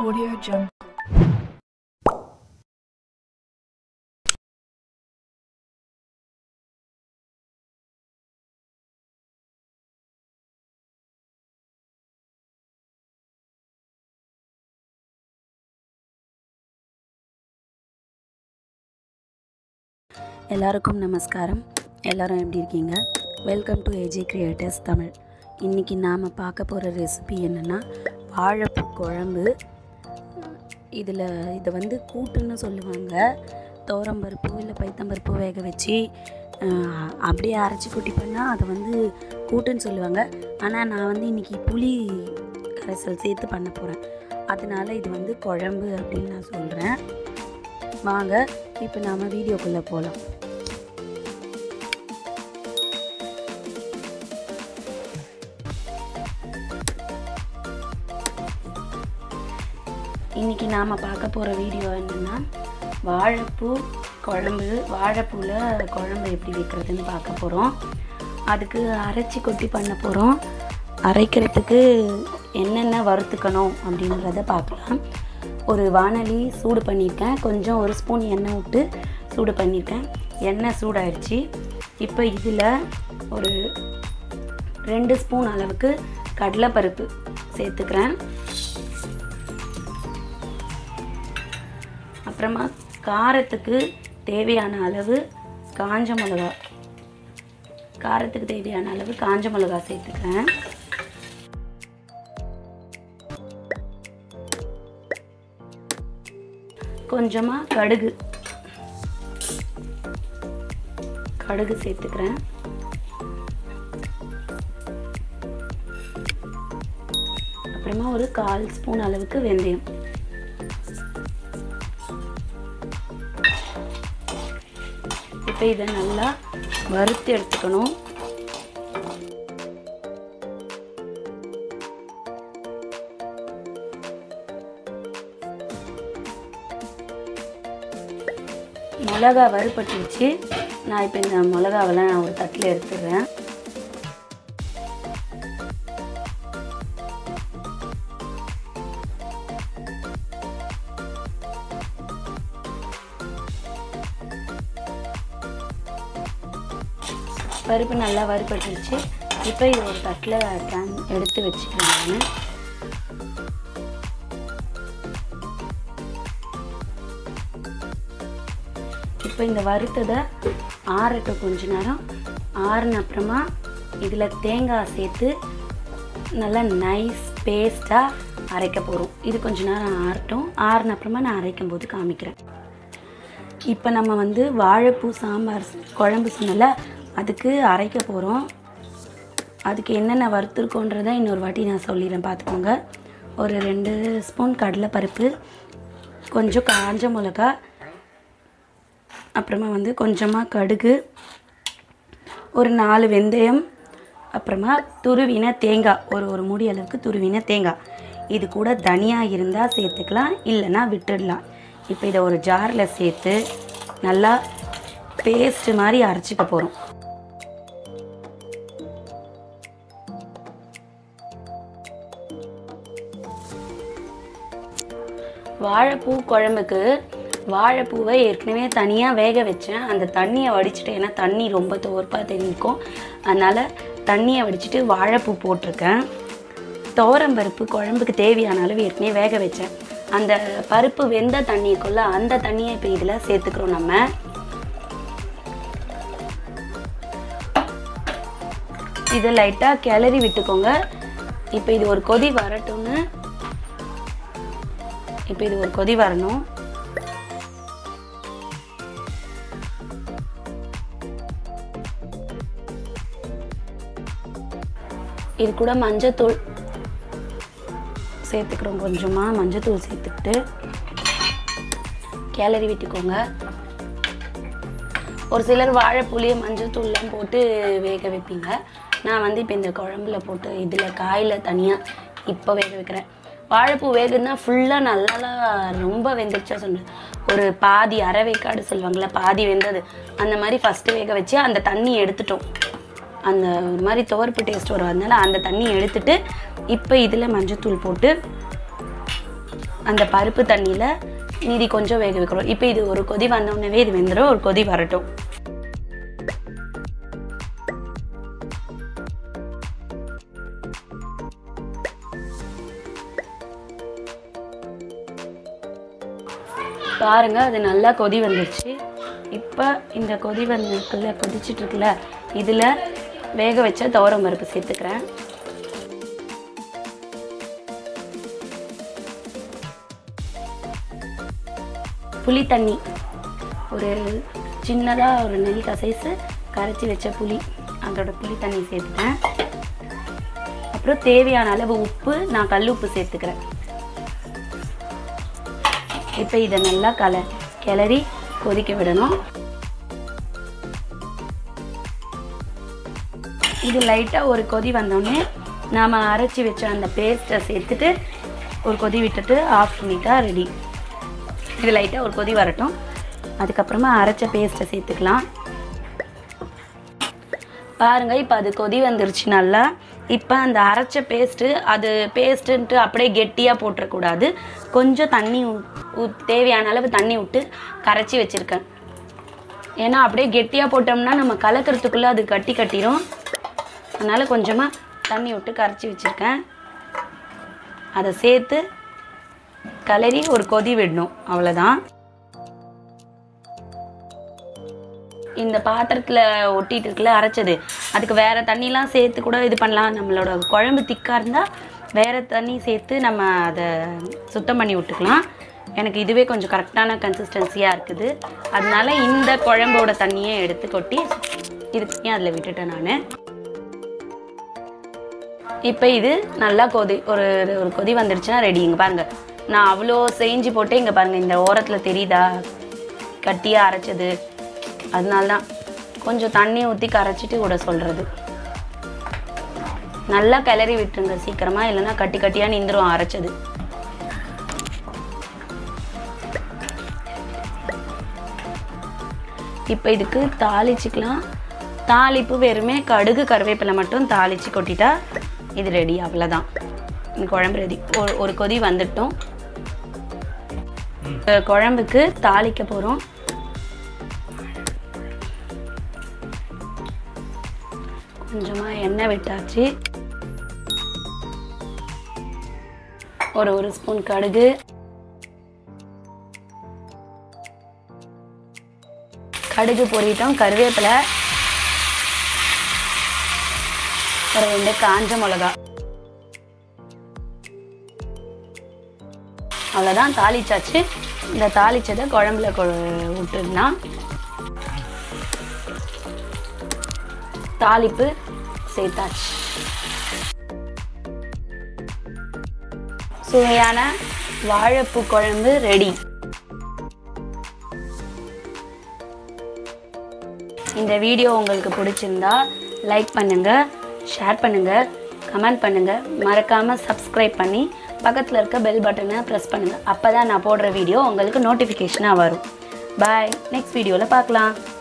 Audio Jungle. எல்லாருக்கும் நமஸ்காரம் எல்லாரும் எப்படி இருக்கீங்க welcome to AJ creators Tamil இன்றைக்கி நாம் பார்க்க போகிற ரெசிபி என்னென்னா வாழைப்பூ குழம்பு இதில் இதை வந்து கூட்டுன்னு சொல்லுவாங்க தோரம்பருப்பு இல்லை பைத்தம்பருப்பு வேக வச்சு அஹ், அப்படியே அரைச்சி கொட்டி பண்ணால் அதை வந்து கூட்டுன்னு சொல்லுவாங்க ஆனால் நான் வந்து இன்றைக்கி புளி கரைசல் சேர்த்து பண்ண போகிறேன் அதனால இது வந்து குழம்பு அப்படின்னு நான் சொல்கிறேன் வாங்க இப்போ நாம் வீடியோக்குள்ளே போகலாம் இன்றைக்கி நாம் பார்க்க போகிற வீடியோ என்னென்னா வாழைப்பூ குழம்பு வாழைப்பூவில் குழம்பு எப்படி வைக்கிறதுன்னு பார்க்க போகிறோம் அதுக்கு அரைச்சி கொட்டி பண்ண போகிறோம் அரைக்கிறதுக்கு என்னென்ன வறுத்துக்கணும் அப்படின்றத பார்க்கலாம் ஒரு வானலி சூடு பண்ணியிருக்கேன் கொஞ்சம் ஒரு ஸ்பூன் எண்ணெய் விட்டு சூடு பண்ணியிருக்கேன் எண்ணெய் சூடாயிடுச்சு இப்போ இதில் ஒரு ரெண்டு ஸ்பூன் அளவுக்கு கடலைப்பருப்பு சேர்த்துக்கிறேன் அப்புறமா காரத்துக்கு தேவையான அளவு காஞ்ச மிளகா காரத்துக்கு தேவையான அளவு காஞ்ச மிளகா சேர்த்துக்கிறேன் கொஞ்சமாக கடுகு கடுகு சேர்த்துக்கிறேன் அப்புறமா ஒரு கால் ஸ்பூன் அளவுக்கு வெந்தயம் இப்போ இதை நல்லா வறுத்து எடுத்துக்கணும் மிளகா வறுபட்டுருச்சு நான் இப்போ இந்த மிளகாவெல்லாம் நான் ஒரு தட்டில் எடுத்துடுறேன் பருப்பு நல்லா வறுபட்டுருச்சு இப்போ இது ஒரு தட்டில் ட்ரான் எடுத்து வச்சுக்கிறேன் நான் இப்போ இந்த வறுத்ததை ஆறட்டும் கொஞ்ச நேரம் ஆறுன அப்புறமா இதில் தேங்காய் சேர்த்து நல்லா நைஸ் பேஸ்ட்டாக அரைக்க போகிறோம் இது கொஞ்ச நேரம் ஆறட்டும் ஆறுன அப்புறமா நான் அரைக்கும் போது காமிக்கிறேன் இப்போ நம்ம வந்து வாழைப்பூ சாம்பார் குழம்பு சொன்னல அதுக்கு அரைக்க போகிறோம் அதுக்கு என்னென்ன வறுத்துருக்கோன்றதை இன்னொரு வாட்டி நான் சொல்லிடுறேன் பார்த்துக்கோங்க ஒரு ரெண்டு ஸ்பூன் கடலைப்பருப்பு கொஞ்சம் காஞ்ச மிளகா அப்புறமா வந்து கொஞ்சமாக கடுகு ஒரு நாலு வெந்தயம் அப்புறமா துருவின தேங்காய் ஒரு ஒரு மூடி அளவுக்கு துருவின தேங்காய் இது கூட தனியாக இருந்தால் சேர்த்துக்கலாம் இல்லைன்னா விட்டுடலாம் இப்போ இதை ஒரு ஜாரில் சேர்த்து நல்லா பேஸ்ட் மாதிரி அரைச்சிக்க போகிறோம் வாழைப்பூ குழம்புக்கு வாழைப்பூவை ஏற்கனவே தனியாக வேக வச்சேன் அந்த தண்ணியை வடிச்சிட்டேன் ஏன்னா தண்ணி ரொம்ப துவர்ப்பாக தெரிவிக்கும் அதனால் தண்ணியை வடிச்சிட்டு வாழைப்பூ போட்டிருக்கேன் துவரம்பருப்பு குழம்புக்கு தேவையான அளவு ஏற்கனவே வேக வச்சேன் அந்த பருப்பு வெந்த தண்ணிக்குள்ள அந்த தண்ணியை இப்போ இதில் சேர்த்துக்கிறோம் நம்ம இதை லைட்டாக கிளறி விட்டுக்கோங்க இப்போ இது ஒரு கொதி வரட்டும்னு இப்போ இது ஒரு கொதி வரணும் இது கூட மஞ்சத்தூள் சேர்த்துக்கிறோம் கொஞ்சமாக மஞ்சத்தூள் சேர்த்துக்கிட்டு கிளறி விட்டுக்கோங்க ஒரு சிலர் வாழைப்புளியை மஞ்சள் தூள்லாம் போட்டு வேக வைப்பீங்க நான் வந்து இப்போ இந்த குழம்புல போட்டு இதில் காயில் தனியாக இப்போ வேக வைக்கிறேன் வாழைப்பூ வேகுன்னா ஃபுல்லாக நல்லா ரொம்ப வெந்துருச்சா சொன்னேன் ஒரு பாதி அரை வேக்காடு சொல்லுவாங்கள்ல பாதி வெந்தது அந்த மாதிரி ஃபஸ்ட்டு வேக வச்சு அந்த தண்ணி எடுத்துட்டோம் அந்த ஒரு மாதிரி துவர்ப்பு டேஸ்ட் வரும் அதனால அந்த தண்ணி எடுத்துட்டு இப்போ இதில் மஞ்சத்தூள் போட்டு அந்த பருப்பு தண்ணியில் மீதி கொஞ்சம் வேக வைக்கிறோம் இப்போ இது ஒரு கொதி வந்தோடனே இது வெந்துடும் ஒரு கொதி வரட்டும் பாருங்க அது நல்லா கொதி வந்துருச்சு இப்போ இந்த கொதி வந்துருக்குல்ல கொதிச்சிட்டு இருக்குல்ல இதில் வேக வச்ச துவரம் பருப்பு சேர்த்துக்கிறேன் புளி தண்ணி ஒரு சின்னதாக ஒரு நெல்லிக்காய் சைஸு கரைச்சி வச்ச புளி அதோட புளி தண்ணி சேர்த்துட்டேன் அப்புறம் தேவையான அளவு உப்பு நான் கல் உப்பு சேர்த்துக்கிறேன் இப்போ இதை நல்லா கல கிளறி கொதிக்க விடணும் இது லைட்டாக ஒரு கொதி வந்தோடனே நாம் அரைச்சி வச்ச அந்த பேஸ்ட்டை சேர்த்துட்டு ஒரு கொதி விட்டுட்டு ஆஃப் பண்ணிட்டா ரெடி இது லைட்டாக ஒரு கொதி வரட்டும் அதுக்கப்புறமா அரைச்ச பேஸ்ட்டை சேர்த்துக்கலாம் பாருங்கள் இப்போ அது கொதி வந்துருச்சு நல்லா இப்போ அந்த அரைச்ச பேஸ்ட்டு அது பேஸ்ட்டுன்ட்டு அப்படியே கெட்டியாக போட்டுறக்கூடாது கொஞ்சம் தண்ணி ஊ- ஊ- தேவையான அளவு தண்ணி விட்டு கரைச்சி வச்சுருக்கேன் ஏன்னா அப்படியே கெட்டியாக போட்டோம்னா நம்ம கலக்கிறதுக்குள்ளே அது கட்டி கட்டிடும் அதனால் கொஞ்சமாக தண்ணி விட்டு கரைச்சி வச்சுருக்கேன் அதை சேர்த்து கலரி ஒரு கொதி விடணும் அவ்வளோதான் இந்த பாத்திரத்தில் ஒட்டிட்டு இருக்குல்ல அரைச்சது அதுக்கு வேறு தண்ணிலாம் சேர்த்து கூட இது பண்ணலாம் நம்மளோட குழம்பு திக்காக இருந்தால் வேறு தண்ணி சேர்த்து நம்ம அதை சுத்தம் பண்ணி விட்டுக்கலாம் எனக்கு இதுவே கொஞ்சம் கரெக்டான கன்சிஸ்டன்சியாக இருக்குது அதனால இந்த குழம்போட தண்ணியை எடுத்து கொட்டி இதுக்கையும் அதில் விட்டுட்டேன் நான் இப்போ இது நல்லா கொதி ஒரு ஒரு கொதி வந்துடுச்சுன்னா ரெடி இங்கே பாருங்கள் நான் அவ்வளோ செஞ்சு போட்டு இங்கே பாருங்கள் இந்த ஓரத்தில் தெரியுதா கட்டியாக அரைச்சது அதனால தான் கொஞ்சம் தண்ணி ஊற்றி கரைச்சிட்டு விட சொல்கிறது நல்லா கிளறி விட்டுருங்க சீக்கிரமாக இல்லைன்னா கட்டி கட்டியாக நின்றுரும் அரைச்சது இப்போ இதுக்கு தாளிச்சுக்கலாம் தாளிப்பு வெறுமே கடுகு கருவேப்பிலை மட்டும் தாளித்து கொட்டிட்டா இது ரெடி அவ்வளோதான் இந்த குழம்பு ரெடி ஒரு ஒரு கொதி வந்துட்டோம் இந்த குழம்புக்கு தாளிக்க போகிறோம் கொஞ்சமாக எண்ணெய் விட்டாச்சு ஒரு ஒரு ஸ்பூன் கடுகு கடுகு பொரிட்டோம் கருவேப்பிலை ஒரு ரெண்டு காஞ்ச மிளகா அவ்வளோதான் தாளிச்சாச்சு இந்த தாளிச்சதை குழம்புல கொ- விட்டுடலாம் தாளிப்பு சேர்த்தாச்சு சுவையான வாழைப்பூ குழம்பு ரெடி இந்த வீடியோ உங்களுக்கு பிடிச்சிருந்தா லைக் பண்ணுங்க ஷேர் பண்ணுங்க கமெண்ட் பண்ணுங்க மறக்காம சப்ஸ்கிரைப் பண்ணி பக்கத்தில் இருக்க பெல் பட்டனை ப்ரெஸ் பண்ணுங்க அப்பதான் நான் போடுற வீடியோ உங்களுக்கு நோட்டிஃபிகேஷனாக வரும் பாய் நெக்ஸ்ட் வீடியோவில் பார்க்கலாம்